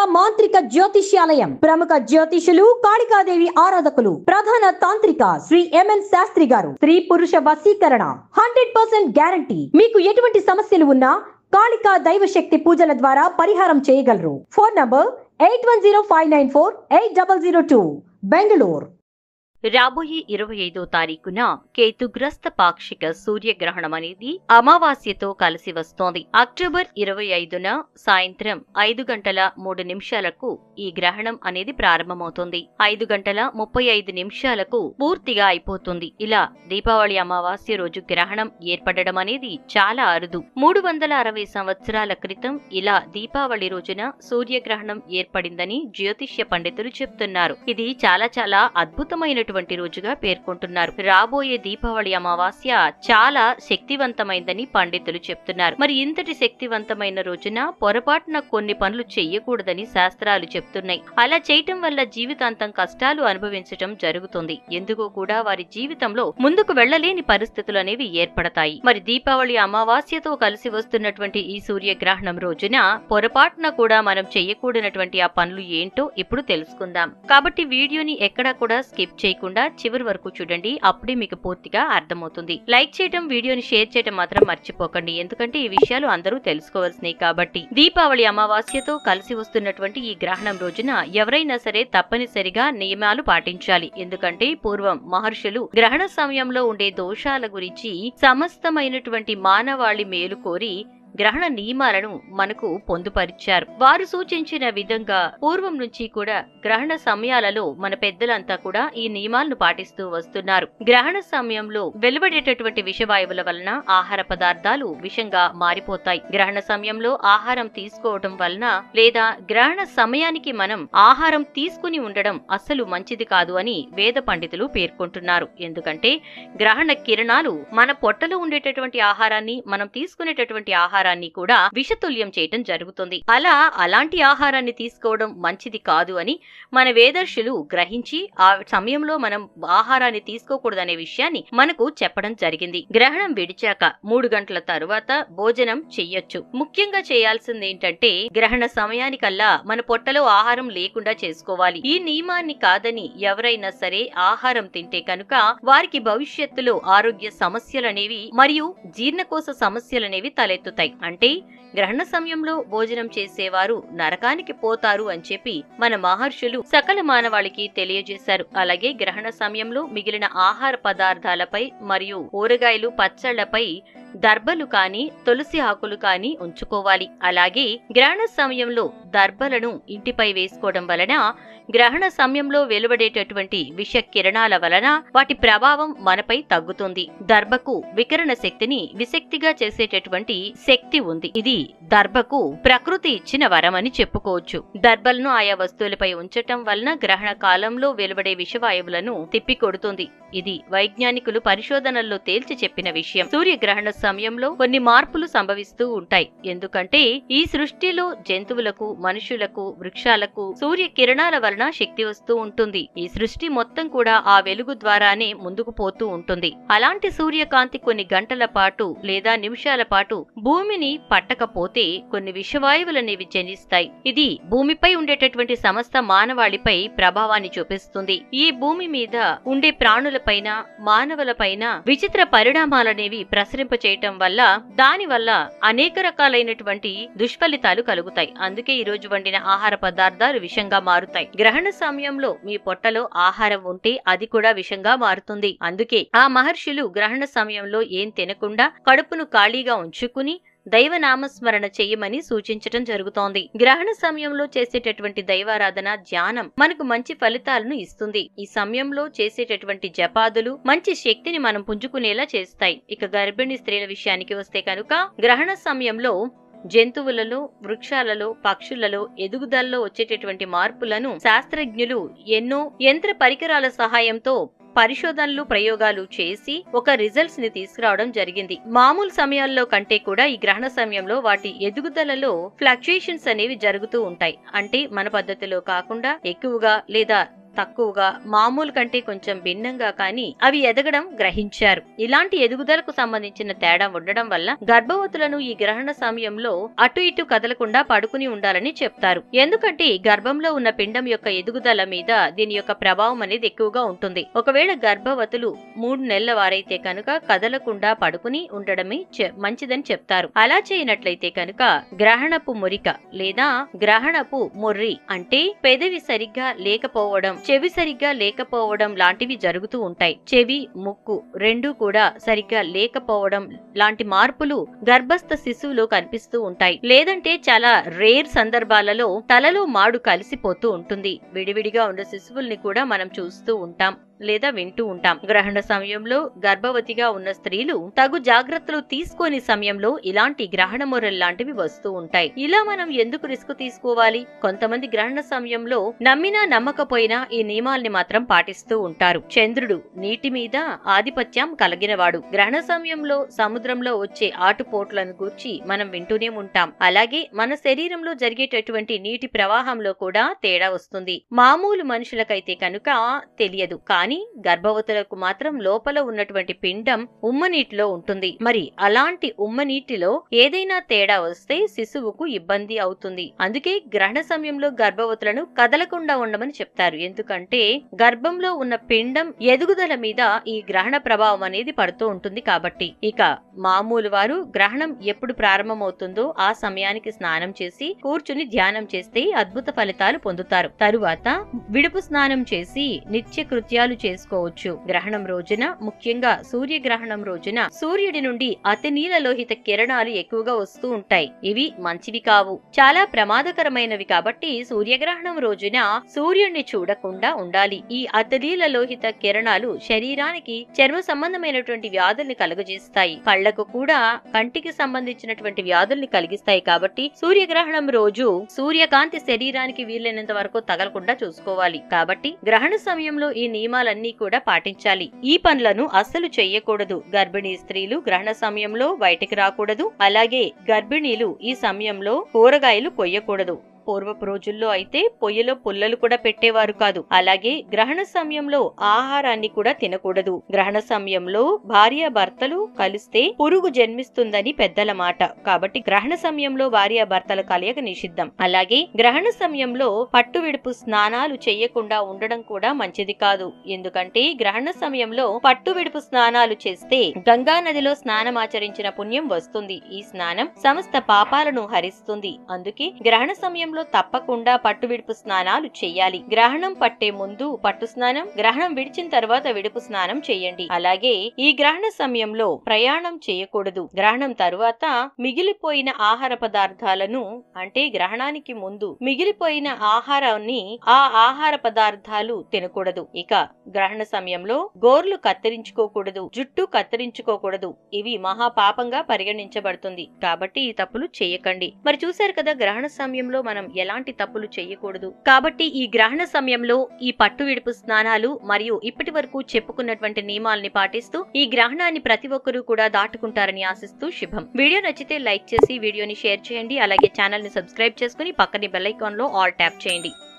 మాంత్రిక జ్యోతిష్యాలయం ప్రముఖ జ్యోతిషులు కాళికాదేవి ఆరాధకులు ప్రధాన తాంత్రిక శ్రీ ఎంఎన్ శాస్త్రి గారు స్త్రీ పురుష వశీకరణ హండ్రెడ్ పర్సెంట్ గ్యారంటీ మీకు ఎటువంటి సమస్యలు ఉన్నా కాళికా దైవ శక్తి పూజల ద్వారా పరిహారం చేయగలరు phone number eight one zero five nine four eight double zero two Bengaluru రాబోయే ఇరవై ఐదో తారీఖున కేతుగ్రస్త పాక్షిక సూర్యగ్రహణం అనేది అమావాస్యతో కలిసి వస్తోంది అక్టోబర్ ఇరవై ఐదున సాయంత్రం ఐదు గంటల మూడు నిమిషాలకు ఈ గ్రహణం అనేది ప్రారంభమవుతుంది ఐదు గంటల ముప్పై ఐదు నిమిషాలకు పూర్తిగా అయిపోతుంది ఇలా దీపావళి అమావాస్య రోజు గ్రహణం ఏర్పడడం అనేది చాలా అరుదు మూడు వందల అరవై సంవత్సరాల క్రితం ఇలా దీపావళి రోజున సూర్యగ్రహణం ఏర్పడిందని జ్యోతిష్య పండితులు చెప్తున్నారు ఇది చాలా చాలా అద్భుతమైనటువంటి రోజుగా పేర్కొంటున్నారు రాబోయే దీపావళి అమావాస్య చాలా శక్తివంతమైందని పండితులు చెప్తున్నారు మరి ఇంతటి శక్తివంతమైన రోజున పొరపాటున కొన్ని పనులు చెయ్యకూడదని శాస్త్రాలు చెప్తున్నాయి అలా చేయటం వల్ల జీవితాంతం కష్టాలు అనుభవించటం జరుగుతుంది ఎందుకో కూడా వారి జీవితంలో ముందుకు వెళ్లలేని పరిస్థితులు అనేవి ఏర్పడతాయి మరి దీపావళి అమావాస్యతో కలిసి వస్తున్నటువంటి ఈ సూర్యగ్రహణం రోజున పొరపాటున కూడా మనం చెయ్యకూడనటువంటి ఆ పనులు ఏంటో ఇప్పుడు తెలుసుకుందాం కాబట్టి వీడియోని ఎక్కడా కూడా స్కిప్ చేయకుండా చివరి వరకు చూడండి అప్పుడే మీకు పూర్తిగా అర్థమవుతుంది లైక్ చేయటం వీడియోని షేర్ చేయటం మాత్రం మర్చిపోకండి ఎందుకంటే ఈ విషయాలు అందరూ తెలుసుకోవాల్సినవి కాబట్టి దీపావళి అమావాస్యతో కలిసి వస్తున్నటువంటి ఈ గ్రహణం రోజున ఎవరైనా సరే తప్పనిసరిగా నియమాలు పాటించాలి ఎందుకంటే పూర్వం మహర్షులు గ్రహణ సమయంలో ఉండే దోషాల గురించి సమస్తమైనటువంటి మానవాళి మేలు కోరి గ్రహణ నియమాలను మనకు పొందుపరిచారు వారు సూచించిన విధంగా పూర్వం నుంచి కూడా గ్రహణ సమయాలలో మన పెద్దలంతా కూడా ఈ నియమాలను పాటిస్తూ వస్తున్నారు గ్రహణ సమయంలో వెలువడేటటువంటి విషవాయువుల వలన ఆహార పదార్థాలు విషంగా మారిపోతాయి గ్రహణ సమయంలో ఆహారం తీసుకోవడం వలన లేదా గ్రహణ సమయానికి మనం ఆహారం తీసుకుని ఉండడం అస్సలు మంచిది కాదు అని వేద పండితులు పేర్కొంటున్నారు ఎందుకంటే గ్రహణ కిరణాలు మన పొట్టలో ఉండేటటువంటి ఆహారాన్ని మనం తీసుకునేటటువంటి ఆహారాన్ని కూడా విషతుల్యం చేయటం జరుగుతుంది అలా అలాంటి ఆహారాన్ని తీసుకోవడం మంచిది కాదు అని మన వేదర్శులు గ్రహించి ఆ సమయంలో మనం ఆహారాన్ని తీసుకోకూడదనే విషయాన్ని మనకు చెప్పడం జరిగింది గ్రహణం విడిచాక మూడు గంటల తరువాత భోజనం చెయ్యొచ్చు ముఖ్యంగా చేయాల్సింది ఏంటంటే గ్రహణ సమయానికల్లా మన పొట్టలో ఆహారం లేకుండా చేసుకోవాలి ఈ నియమాన్ని కాదని ఎవరైనా సరే ఆహారం తింటే కనుక వారికి భవిష్యత్తులో ఆరోగ్య సమస్యలనేవి మరియు జీర్ణకోశ సమస్యలనేవి తలెత్తుతాయి అంటే గ్రహణ సమయంలో భోజనం చేసేవారు నరకానికి పోతారు అని చెప్పి మన మహర్షులు సకల మానవాళికి తెలియజేశారు అలాగే గ్రహణ సమయంలో మిగిలిన ఆహార పదార్థాలపై మరియు కూరగాయలు పచ్చళ్లపై దర్భలు కాని తులసి ఆకులు కాని ఉంచుకోవాలి అలాగే గ్రహణ సమయంలో దర్భలను ఇంటిపై వేసుకోవడం వలన గ్రహణ సమయంలో వెలువడేటటువంటి విష కిరణాల వలన వాటి ప్రభావం మనపై తగ్గుతుంది దర్భకు వికరణ శక్తిని విశక్తిగా చేసేటటువంటి శక్తి ఉంది ఇది దర్భకు ప్రకృతి ఇచ్చిన వరం అని చెప్పుకోవచ్చు దర్భలను ఆయా వస్తువులపై ఉంచటం వలన గ్రహణ కాలంలో వెలువడే విషవాయువులను తిప్పికొడుతుంది ఇది వైజ్ఞానికులు పరిశోధనల్లో తేల్చి చెప్పిన విషయం సూర్యగ్రహణ సమయంలో కొన్ని మార్పులు సంభవిస్తూ ఉంటాయి ఎందుకంటే ఈ సృష్టిలో జంతువులకు మనుషులకు వృక్షాలకు సూర్య కిరణాల వలన శక్తి వస్తూ ఉంటుంది ఈ సృష్టి మొత్తం కూడా ఆ వెలుగు ద్వారానే ముందుకు పోతూ ఉంటుంది అలాంటి సూర్యకాంతి కొన్ని గంటల పాటు లేదా నిమిషాల పాటు భూమిని పట్టకపోతే కొన్ని విషవాయువులనేవి జనిస్తాయి ఇది భూమిపై ఉండేటటువంటి సమస్త మానవాళిపై ప్రభావాన్ని చూపిస్తుంది ఈ భూమి మీద ఉండే ప్రాణులపైన మానవులపైన విచిత్ర పరిణామాలనేవి ప్రసరింప చేయటం వల్ల దాని వల్ల అనేక రకాలైనటువంటి దుష్ఫలితాలు కలుగుతాయి అందుకే ఈ రోజు వండిన ఆహార పదార్థాలు విషంగా మారుతాయి గ్రహణ సమయంలో మీ పొట్టలో ఆహారం ఉంటే అది కూడా విషంగా మారుతుంది అందుకే ఆ మహర్షులు గ్రహణ సమయంలో ఏం తినకుండా కడుపును ఖాళీగా ఉంచుకుని దైవ నామస్మరణ చెయ్యమని సూచించటం జరుగుతోంది గ్రహణ సమయంలో చేసేటటువంటి దైవారాధన ధ్యానం మనకు మంచి ఫలితాలను ఇస్తుంది ఈ సమయంలో చేసేటటువంటి జపాదులు మంచి శక్తిని మనం పుంజుకునేలా చేస్తాయి ఇక గర్భిణీ స్త్రీల విషయానికి వస్తే కనుక గ్రహణ సమయంలో జంతువులలో వృక్షాలలో పక్షులలో ఎదుగుదలలో వచ్చేటటువంటి మార్పులను శాస్త్రజ్ఞులు ఎన్నో యంత్ర పరికరాల సహాయంతో పరిశోధనలు ప్రయోగాలు చేసి ఒక రిజల్ట్స్ ని తీసుకురావడం జరిగింది మామూలు సమయాల్లో కంటే కూడా ఈ గ్రహణ సమయంలో వాటి ఎదుగుదలలో ఫ్లక్చుయేషన్స్ అనేవి జరుగుతూ ఉంటాయి అంటే మన పద్ధతిలో కాకుండా ఎక్కువగా లేదా తక్కువగా మామూలు కంటే కొంచెం భిన్నంగా కానీ అవి ఎదగడం గ్రహించారు ఇలాంటి ఎదుగుదలకు సంబంధించిన తేడా ఉండడం వల్ల గర్భవతులను ఈ గ్రహణ సమయంలో అటు ఇటు కదలకుండా పడుకుని ఉండాలని చెప్తారు ఎందుకంటే గర్భంలో ఉన్న పిండం యొక్క ఎదుగుదల మీద దీని యొక్క ప్రభావం అనేది ఎక్కువగా ఉంటుంది ఒకవేళ గర్భవతులు మూడు నెలల వారైతే కనుక కదలకుండా పడుకుని ఉండడమే చె- మంచిదని చెప్తారు అలా చేయనట్లయితే కనుక గ్రహణపు మురిక లేదా గ్రహణపు మొర్రి అంటే పెదవి సరిగ్గా లేకపోవడం చెవి సరిగ్గా లేకపోవడం లాంటివి జరుగుతూ ఉంటాయి చెవి ముక్కు రెండు కూడా సరిగ్గా లేకపోవడం లాంటి మార్పులు గర్భస్థ శిశువులో కనిపిస్తూ ఉంటాయి లేదంటే చాలా రేర్ సందర్భాలలో తలలో మాడు కలిసిపోతూ ఉంటుంది విడివిడిగా ఉన్న శిశువుల్ని కూడా మనం చూస్తూ ఉంటాం లేదా వింటూ ఉంటాం గ్రహణ సమయంలో గర్భవతిగా ఉన్న స్త్రీలు తగు జాగ్రత్తలు తీసుకోని సమయంలో ఇలాంటి గ్రహణ మొరలు లాంటివి వస్తూ ఉంటాయి ఇలా మనం ఎందుకు రిస్క్ తీసుకోవాలి కొంతమంది గ్రహణ సమయంలో నమ్మినా నమ్మకపోయినా ఈ నియమాల్ని మాత్రం పాటిస్తూ ఉంటారు చంద్రుడు నీటి మీద ఆధిపత్యం కలిగినవాడు గ్రహణ సమయంలో సముద్రంలో వచ్చే ఆటుపోట్లను గూర్చి మనం వింటూనే ఉంటాం అలాగే మన శరీరంలో జరిగేటటువంటి నీటి ప్రవాహంలో కూడా తేడా వస్తుంది మామూలు మనుషులకైతే కనుక తెలియదు కానీ గర్భవతులకు మాత్రం లోపల ఉన్నటువంటి పిండం ఉమ్మ నీటిలో ఉంటుంది మరి అలాంటి ఉమ్మ నీటిలో ఏదైనా తేడా వస్తే శిశువుకు ఇబ్బంది అవుతుంది అందుకే గ్రహణ సమయంలో గర్భవతులను కదలకుండా ఉండమని చెప్తారు ఎందుకంటే గర్భంలో ఉన్న పిండం ఎదుగుదల మీద ఈ గ్రహణ ప్రభావం అనేది పడుతూ ఉంటుంది కాబట్టి ఇక మామూలు వారు గ్రహణం ఎప్పుడు ప్రారంభమవుతుందో ఆ సమయానికి స్నానం చేసి కూర్చుని ధ్యానం చేస్తే అద్భుత ఫలితాలు పొందుతారు తరువాత విడుపు స్నానం చేసి నిత్య కృత్యాలు చేసుకోవచ్చు గ్రహణం రోజున ముఖ్యంగా సూర్యగ్రహణం రోజున సూర్యుడి నుండి అతి నీల లోహిత కిరణాలు ఎక్కువగా వస్తూ ఉంటాయి ఇవి మంచివి కావు చాలా ప్రమాదకరమైనవి కాబట్టి సూర్యగ్రహణం రోజున సూర్యుడిని చూడకుండా ఉండాలి ఈ అతినీల లోహిత కిరణాలు శరీరానికి చర్మ సంబంధమైనటువంటి వ్యాధుల్ని కలుగజేస్తాయి కళ్లకు కూడా కంటికి సంబంధించినటువంటి వ్యాధుల్ని కలిగిస్తాయి కాబట్టి సూర్యగ్రహణం రోజు సూర్యకాంతి శరీరానికి వీలైనంత వరకు తగలకుండా చూసుకోవాలి కాబట్టి గ్రహణ సమయంలో ఈ నియమాలన్నీ కూడా పాటించాలి ఈ పనులను అస్సలు చెయ్యకూడదు గర్భిణీ స్త్రీలు గ్రహణ సమయంలో బయటికి రాకూడదు అలాగే గర్భిణీలు ఈ సమయంలో కూరగాయలు కొయ్యకూడదు పూర్వపు రోజుల్లో అయితే పొయ్యిలో పుల్లలు కూడా పెట్టేవారు కాదు అలాగే గ్రహణ సమయంలో ఆహారాన్ని కూడా తినకూడదు గ్రహణ సమయంలో భార్య భర్తలు కలిస్తే పురుగు జన్మిస్తుందని పెద్దల మాట కాబట్టి గ్రహణ సమయంలో భార్య భర్తల కలయిక నిషిద్ధం అలాగే గ్రహణ సమయంలో పట్టు విడుపు స్నానాలు చేయకుండా ఉండడం కూడా మంచిది కాదు ఎందుకంటే గ్రహణ సమయంలో పట్టు విడుపు స్నానాలు చేస్తే గంగా నదిలో స్నానం ఆచరించిన పుణ్యం వస్తుంది ఈ స్నానం సమస్త పాపాలను హరిస్తుంది అందుకే గ్రహణ సమయంలో తప్పకుండా పట్టు విడుపు స్నానాలు చేయాలి గ్రహణం పట్టే ముందు పట్టు స్నానం గ్రహణం విడిచిన తర్వాత విడుపు స్నానం చేయండి అలాగే ఈ గ్రహణ సమయంలో ప్రయాణం చేయకూడదు గ్రహణం తరువాత మిగిలిపోయిన ఆహార పదార్థాలను అంటే గ్రహణానికి ముందు మిగిలిపోయిన ఆహారాన్ని ఆ ఆహార పదార్థాలు తినకూడదు ఇక గ్రహణ సమయంలో గోర్లు కత్తిరించుకోకూడదు జుట్టు కత్తిరించుకోకూడదు ఇవి మహా పాపంగా పరిగణించబడుతుంది కాబట్టి ఈ తప్పులు చేయకండి మరి చూశారు కదా గ్రహణ సమయంలో మనం ఎలాంటి తప్పులు చేయకూడదు కాబట్టి ఈ గ్రహణ సమయంలో ఈ పట్టు విడుపు స్నానాలు మరియు ఇప్పటి వరకు చెప్పుకున్నటువంటి నియమాల్ని పాటిస్తూ ఈ గ్రహణాన్ని ప్రతి ఒక్కరూ కూడా దాటుకుంటారని ఆశిస్తూ శుభం వీడియో నచ్చితే లైక్ చేసి వీడియోని షేర్ చేయండి అలాగే ఛానల్ ని సబ్స్క్రైబ్ చేసుకుని పక్కనే బెల్ ఐకాన్ లో ఆల్ ట్యాప్ చేయండి